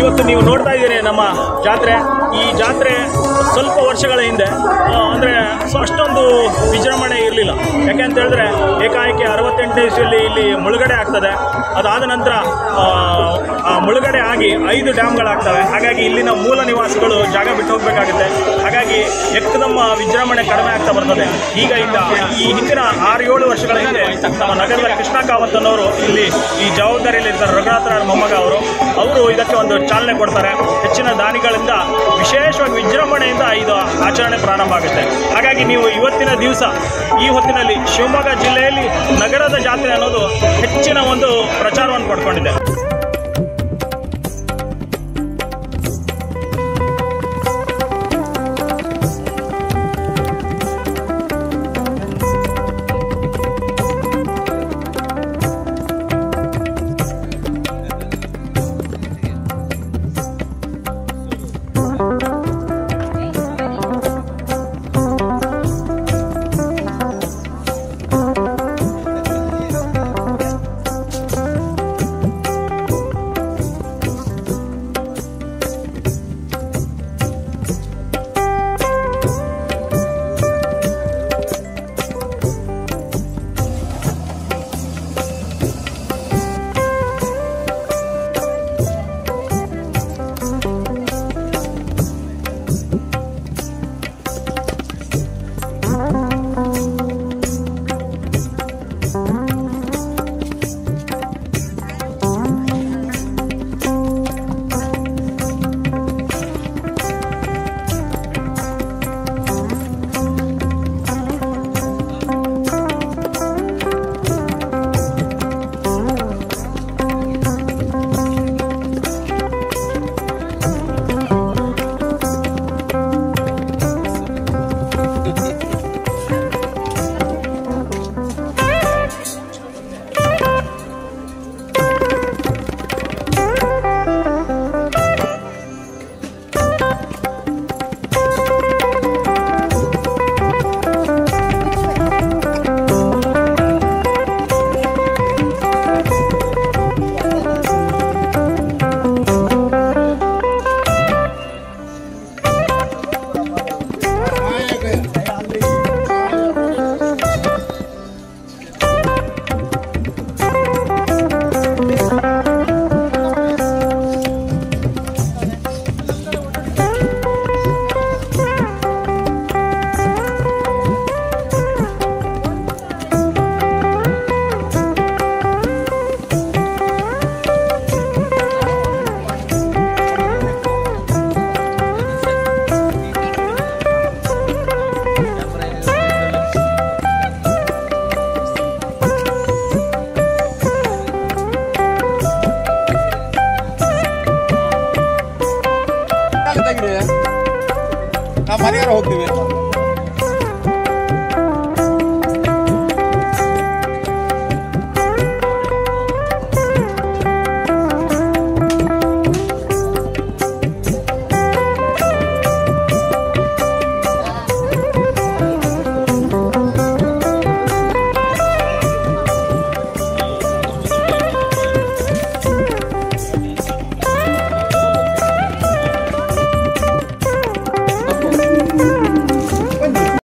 ಇವತ್ತು ನೀವು ನೋಡ್ತಾ ಇದ್ದೀರಿ ನಮ್ಮ ಜಾತ್ರೆ ಈ ಜಾತ್ರೆ ಸ್ವಲ್ಪ ವರ್ಷಗಳ ಹಿಂದೆ ಆ, ಅಂದ್ರೆ ಸೊ ಅಷ್ಟೊಂದು ವಿಜೃಂಭಣೆ ಇರಲಿಲ್ಲ ಯಾಕೆ ಅಂತ ಹೇಳಿದ್ರೆ ಏಕಾಏಕಿ ಅರವತ್ತೆಂಟನೇ ಇಸ್ವಿಯಲ್ಲಿ ಇಲ್ಲಿ ಮುಳುಗಡೆ ಆಗ್ತದೆ ಅದಾದ ನಂತರ ಆ, ಆ ಮುಳುಗಡೆ ಆಗಿ ಐದು ಡ್ಯಾಮ್ಗಳಾಗ್ತವೆ ಹಾಗಾಗಿ ಇಲ್ಲಿನ ಮೂಲ ನಿವಾಸಿಗಳು ಜಾಗ ಬಿಟ್ಟು ಹೋಗಬೇಕಾಗುತ್ತೆ ಹಾಗಾಗಿ ಎಕ್ಕದಮ್ಮ ವಿಜೃಂಭಣೆ ಕಡಿಮೆ ಆಗ್ತಾ ಬರ್ತದೆ ಈಗ ಇಂದ ಈ ಹಿಂದಿನ ಆರು ಏಳು ವರ್ಷಗಳ ಹಿಂದೆ ನಮ್ಮ ನಗರದ ಕೃಷ್ಣ ಕಾವತ್ ಅನ್ನೋರು ಇಲ್ಲಿ ಈ ಜವಾಬ್ದಾರಿಯಲ್ಲಿ ಇರ್ತಾರೆ ರಘುನಾಥರಾಯರ ಮೊಮ್ಮಗ ಅವರು ಅವರು ಇದಕ್ಕೆ ಒಂದು ಚಾಲನೆ ಕೊಡ್ತಾರೆ ಹೆಚ್ಚಿನ ದಾನಿಗಳಿಂದ ವಿಶೇಷವಾಗಿ ವಿಜೃಂಭಣೆಯಿಂದ ಇದು ಆಚರಣೆ ಪ್ರಾರಂಭ ಆಗುತ್ತೆ ಹಾಗಾಗಿ ನೀವು ಇವತ್ತಿನ ದಿವಸ ಈ ಹೊತ್ತಿನಲ್ಲಿ ಶಿವಮೊಗ್ಗ ಜಿಲ್ಲೆಯಲ್ಲಿ ನಗರದ ಜಾತ್ರೆ ಅನ್ನೋದು ಹೆಚ್ಚಿನ ಒಂದು ಪ್ರಚಾರವನ್ನು ಪಡ್ಕೊಂಡಿದೆ ತೆಗಿರಿ ನಾವು ಮನೆಯಾರ ಹೋಗ್ತೀವಿ